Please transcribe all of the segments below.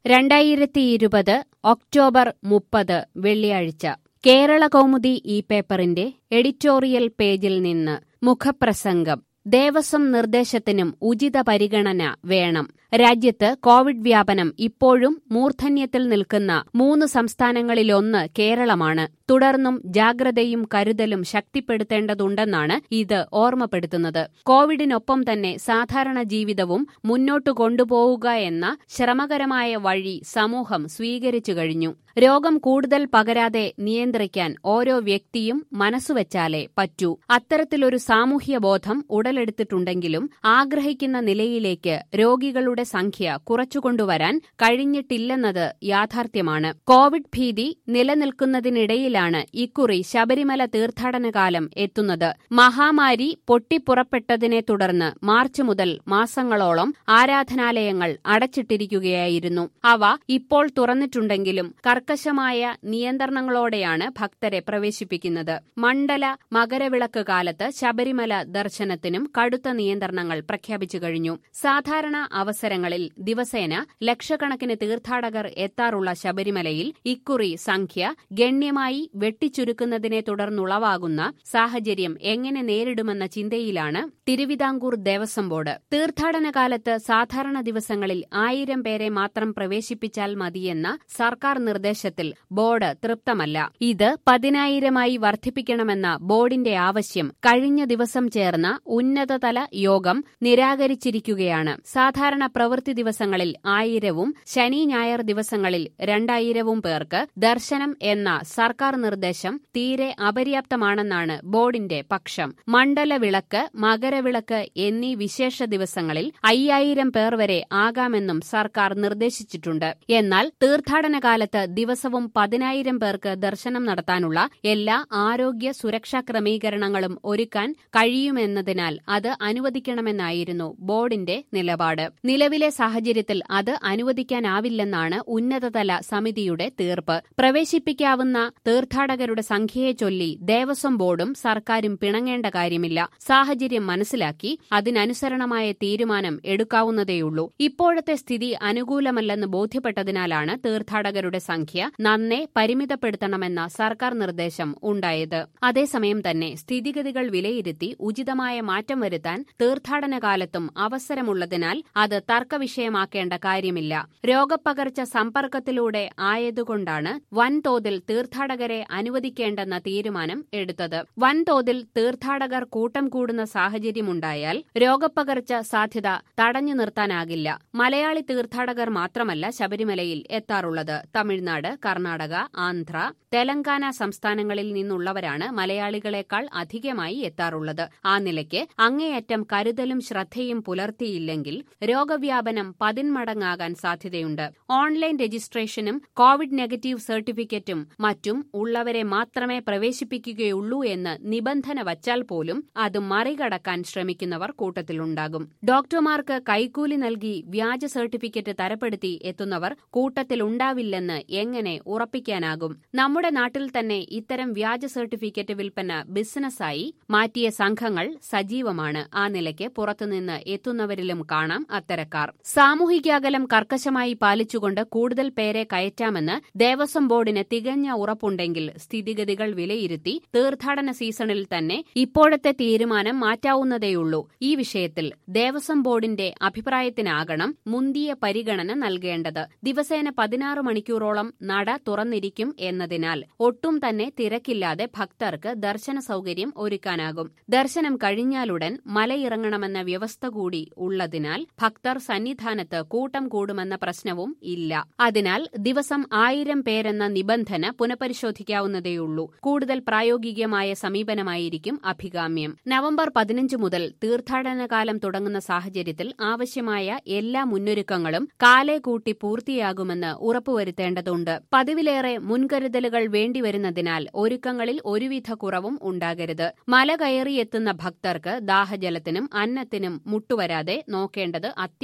രണ്ടായിരത്തി ഇരുപത് ഒക്ടോബർ മുപ്പത് വെള്ളിയാഴ്ച കേരള കൗമുദി ഈ പേപ്പറിന്റെ എഡിറ്റോറിയൽ പേജിൽ നിന്ന് മുഖപ്രസംഗം ദേവസ്വം നിർദ്ദേശത്തിനും ഉചിത പരിഗണന വേണം രാജ്യത്ത് കോവിഡ് വ്യാപനം ഇപ്പോഴും മൂർധന്യത്തിൽ നിൽക്കുന്ന മൂന്ന് സംസ്ഥാനങ്ങളിലൊന്ന് കേരളമാണ് തുടർന്നും ജാഗ്രതയും കരുതലും ശക്തിപ്പെടുത്തേണ്ടതുണ്ടെന്നാണ് ഇത് ഓർമ്മപ്പെടുത്തുന്നത് കോവിഡിനൊപ്പം തന്നെ സാധാരണ ജീവിതവും മുന്നോട്ടു കൊണ്ടുപോവുക എന്ന ശ്രമകരമായ വഴി സമൂഹം സ്വീകരിച്ചു കഴിഞ്ഞു രോഗം കൂടുതൽ പകരാതെ നിയന്ത്രിക്കാൻ ഓരോ വ്യക്തിയും മനസ്സുവെച്ചാലേ പറ്റൂ അത്തരത്തിലൊരു സാമൂഹ്യ ബോധം ഉടലെടുത്തിട്ടുണ്ടെങ്കിലും ആഗ്രഹിക്കുന്ന നിലയിലേക്ക് രോഗികളുടെ സംഖ്യ കുറച്ചുകൊണ്ടുവരാൻ കഴിഞ്ഞിട്ടില്ലെന്നത് യാഥാർത്ഥ്യമാണ് കോവിഡ് ഭീതി നിലനിൽക്കുന്നതിനിടയിലാണ് ഇക്കുറി ശബരിമല തീർത്ഥാടന കാലം എത്തുന്നത് മഹാമാരി പൊട്ടിപ്പുറപ്പെട്ടതിനെ തുടർന്ന് മാർച്ച് മുതൽ മാസങ്ങളോളം ആരാധനാലയങ്ങൾ അടച്ചിട്ടിരിക്കുകയായിരുന്നു അവ ഇപ്പോൾ തുറന്നിട്ടുണ്ടെങ്കിലും കർക്കശമായ നിയന്ത്രണങ്ങളോടെയാണ് ഭക്തരെ പ്രവേശിപ്പിക്കുന്നത് മണ്ഡല മകരവിളക്ക് കാലത്ത് ശബരിമല ദർശനത്തിനും കടുത്ത നിയന്ത്രണങ്ങൾ പ്രഖ്യാപിച്ചു കഴിഞ്ഞു സാധാരണ അവസരങ്ങളിൽ ദിവസേന ലക്ഷക്കണക്കിന് തീർത്ഥാടകർ എത്താറുള്ള ശബരിമലയിൽ ഇക്കുറി സംഖ്യ ഗണ്യമായി വെട്ടിച്ചുരുക്കുന്നതിനെ തുടർന്നുളവാകുന്ന സാഹചര്യം എങ്ങനെ നേരിടുമെന്ന ചിന്തയിലാണ് തിരുവിതാംകൂർ ദേവസ്വം ബോർഡ് തീർത്ഥാടന കാലത്ത് സാധാരണ ദിവസങ്ങളിൽ ആയിരം പേരെ മാത്രം പ്രവേശിപ്പിച്ചാൽ മതിയെന്ന സർക്കാർ നിർദ്ദേശത്തിൽ ബോർഡ് തൃപ്തമല്ല ഇത് പതിനായിരമായി വർദ്ധിപ്പിക്കണമെന്ന ബോർഡിന്റെ ആവശ്യം കഴിഞ്ഞ ദിവസം ചേർന്ന ഉന്നതതല യോഗം നിരാകരിച്ചിരിക്കുകയാണ് സാധാരണ പ്രവൃത്തി ദിവസങ്ങളിൽ ആയിരവും ശനി ഞായർ ദിവസങ്ങളിൽ രണ്ടായിരവും പേർക്ക് ദർശനം എന്ന സർക്കാർ നിർദ്ദേശം തീരെ അപര്യാപ്തമാണെന്നാണ് ബോർഡിന്റെ പക്ഷം മണ്ഡലവിളക്ക് മകരവിളക്ക് എന്നീ വിശേഷ ദിവസങ്ങളിൽ അയ്യായിരം പേർ വരെ ആകാമെന്നും സർക്കാർ നിർദ്ദേശിച്ചിട്ടുണ്ട് എന്നാൽ തീർത്ഥാടന കാലത്ത് ദിവസവും പതിനായിരം പേർക്ക് ദർശനം നടത്താനുള്ള എല്ലാ ആരോഗ്യ സുരക്ഷാ ക്രമീകരണങ്ങളും ഒരുക്കാൻ കഴിയുമെന്നതിനാൽ അത് അനുവദിക്കണമെന്നായിരുന്നു ബോർഡിന്റെ നിലപാട് നിലവിലെ സാഹചര്യത്തിൽ അത് അനുവദിക്കാനാവില്ലെന്നാണ് ഉന്നതതല സമിതിയുടെ തീർപ്പ് പ്രവേശിപ്പിക്കാവുന്ന തീർത്ഥാടകരുടെ സംഖ്യയെ ചൊല്ലി ദേവസ്വം ബോർഡും സർക്കാരും പിണങ്ങേണ്ട കാര്യമില്ല സാഹചര്യം മനസ്സിലാക്കി അതിനനുസരണമായ തീരുമാനം എടുക്കാവുന്നതേയുള്ളൂ ഇപ്പോഴത്തെ സ്ഥിതി അനുകൂലമല്ലെന്ന് ബോധ്യപ്പെട്ടതിനാലാണ് തീർത്ഥാടകരുടെ സംഖ്യ നന്നെ പരിമിതപ്പെടുത്തണമെന്ന സർക്കാർ നിർദ്ദേശം ഉണ്ടായത് അതേസമയം തന്നെ സ്ഥിതിഗതികൾ വിലയിരുത്തി ഉചിതമായ മാറ്റം വരുത്താൻ തീർത്ഥാടന കാലത്തും അവസരമുള്ളതിനാൽ അത് തർക്കവിഷയമാക്കേണ്ട കാര്യമില്ല രോഗപ്പകർച്ച സമ്പർക്കത്തിലൂടെ ആയതുകൊണ്ടാണ് വൻതോതിൽ തീർത്ഥാടകരെ അനുവദിക്കേണ്ടെന്ന തീരുമാനം എടുത്തത് വൻതോതിൽ തീർത്ഥാടകർ കൂട്ടം കൂടുന്ന സാഹചര്യമുണ്ടായാൽ രോഗപ്പകർച്ച സാധ്യത തടഞ്ഞു നിർത്താനാകില്ല മലയാളി തീർത്ഥാടകർ മാത്രമല്ല ശബരിമലയിൽ എത്താറുള്ളത് തമിഴ്നാട് കർണാടക ആന്ധ്ര തെലങ്കാന സംസ്ഥാനങ്ങളിൽ നിന്നുള്ളവരാണ് മലയാളികളെക്കാൾ അധികമായി എത്താറുള്ളത് ആ നിലയ്ക്ക് അങ്ങേയറ്റം കരുതലും ശ്രദ്ധയും പുലർത്തിയില്ലെങ്കിൽ രോഗവ്യാപനം പതിന്മടങ്ങാകാൻ സാധ്യതയുണ്ട് ഓൺലൈൻ രജിസ്ട്രേഷനും കോവിഡ് നെഗറ്റീവ് സർട്ടിഫിക്കറ്റും മറ്റും ഉള്ളവരെ മാത്രമേ പ്രവേശിപ്പിക്കുകയുള്ളൂ എന്ന് നിബന്ധന വച്ചാൽ പോലും അത് മറികടക്കാൻ ശ്രമിക്കുന്നവർ കൂട്ടത്തിലുണ്ടാകും ഡോക്ടർമാർക്ക് കൈക്കൂലി നൽകി വ്യാജ സർട്ടിഫിക്കറ്റ് തരപ്പെടുത്തി എത്തുന്നവർ കൂട്ടത്തിലുണ്ടാവില്ലെന്ന് എങ്ങനെ ഉറപ്പിക്കാനാകും നമ്മുടെ നാട്ടിൽ തന്നെ ഇത്തരം വ്യാജ സർട്ടിഫിക്കറ്റ് വിൽപ്പന ബിസിനസ്സായി മാറ്റിയ സംഘങ്ങൾ സജീവമാണ് ആ നിലയ്ക്ക് പുറത്തുനിന്ന് എത്തുന്നവരിലും കാണാം അത്തരക്കാർ സാമൂഹികാകലം കർക്കശമായി പാലിച്ചുകൊണ്ട് കൂടുതൽ പേരെ കയറ്റാമെന്ന് ദേവസ്വം ബോർഡിന് തികഞ്ഞ ഉറപ്പുണ്ടെങ്കിൽ സ്ഥിതിഗതികൾ വിലയിരുത്തി തീർത്ഥാടന സീസണിൽ തന്നെ ഇപ്പോഴത്തെ തീരുമാനം മാറ്റാവുന്നതേയുള്ളൂ ഈ വിഷയത്തിൽ ദേവസ്വം ബോർഡിന്റെ അഭിപ്രായത്തിനാകണം മുന്തിയ പരിഗണന നൽകേണ്ടത് ദിവസേന പതിനാറ് മണിക്കൂറോളം നട തുറന്നിരിക്കും എന്നതിനാൽ ഒട്ടും തന്നെ തിരക്കില്ലാതെ ഭക്തർക്ക് ദർശന സൗകര്യം ഒരുക്കാനാകും ദർശനം കഴിഞ്ഞാലുടൻ മലയിറങ്ങണമെന്ന വ്യവസ്ഥ കൂടി ഉള്ളതിനാൽ ഭക്തർ സന്നിധാനത്ത് കൂട്ടം കൂടുമെന്ന പ്രശ്നവും ഇല്ല അതിനാൽ ദിവസം ആയിരം പേരെന്ന നിബന്ധന പുനഃപരിശോധിക്കാവുന്നതേയുള്ളൂ കൂടുതൽ പ്രായോഗികമായ സമീപനമായിരിക്കും അഭികാമ്യം നവംബർ പതിനഞ്ച് മുതൽ തീർത്ഥാടനകാലം തുടങ്ങുന്ന സാഹചര്യത്തിൽ ആവശ്യമായ എല്ലാ മുന്നൊരുക്കങ്ങളും കാലേ കൂട്ടി പൂർത്തിയാകുമെന്ന് ഉറപ്പുവരുത്തേണ്ടതുണ്ട് പതിവിലേറെ മുൻകരുതലുകൾ വേണ്ടിവരുന്നതിനാൽ ഒരുക്കങ്ങളിൽ ഒരുവിധ കുറവും ഉണ്ടാകരുത് മല കയറിയെത്തുന്ന ഭക്തർക്ക് ദാഹജലത്തിനും അന്നത്തിനും മുട്ടുവരാതെ നോക്കേണ്ടത് അത്യാവശ്യം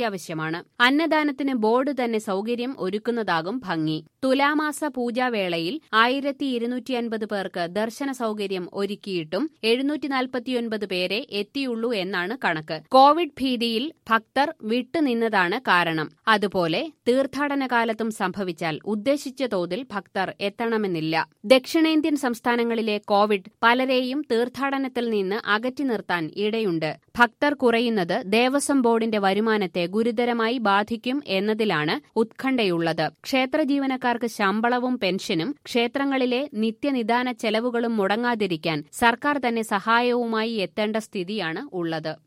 അത്യാവശ്യമാണ് അന്നദാനത്തിന് ബോർഡ് തന്നെ സൗകര്യം ഒരുക്കുന്നതാകും ഭംഗി തുലാമാസ പൂജാവേളയിൽ ആയിരത്തി ഇരുന്നൂറ്റി അൻപത് പേർക്ക് ദർശന സൗകര്യം ഒരുക്കിയിട്ടും എഴുന്നൂറ്റി നാൽപ്പത്തിയൊൻപത് പേരെ എത്തിയുള്ളൂ എന്നാണ് കണക്ക് കോവിഡ് ഭീതിയിൽ ഭക്തർ വിട്ടുനിന്നതാണ് കാരണം അതുപോലെ തീർത്ഥാടന കാലത്തും സംഭവിച്ചാൽ ഉദ്ദേശിച്ച തോതിൽ ഭക്തർ എത്തണമെന്നില്ല ദക്ഷിണേന്ത്യൻ സംസ്ഥാനങ്ങളിലെ കോവിഡ് പലരെയും തീർത്ഥാടനത്തിൽ നിന്ന് അകറ്റി നിർത്താൻ ഇടയുണ്ട് ഭക്തർ കുറയുന്നത് ദേവസ്വം ബോർഡിന്റെ വരുമാനത്തെ ഗുരുതരമായി ബാധിക്കും എന്നതിലാണ് ഉത്കണ്ഠയുള്ളത് ക്ഷേത്ര ജീവനക്കാർക്ക് ശമ്പളവും പെൻഷനും ക്ഷേത്രങ്ങളിലെ നിത്യനിദാന ചെലവുകളും മുടങ്ങാതിരിക്കാൻ സർക്കാർ തന്നെ സഹായവുമായി എത്തേണ്ട സ്ഥിതിയാണ് ഉള്ളത്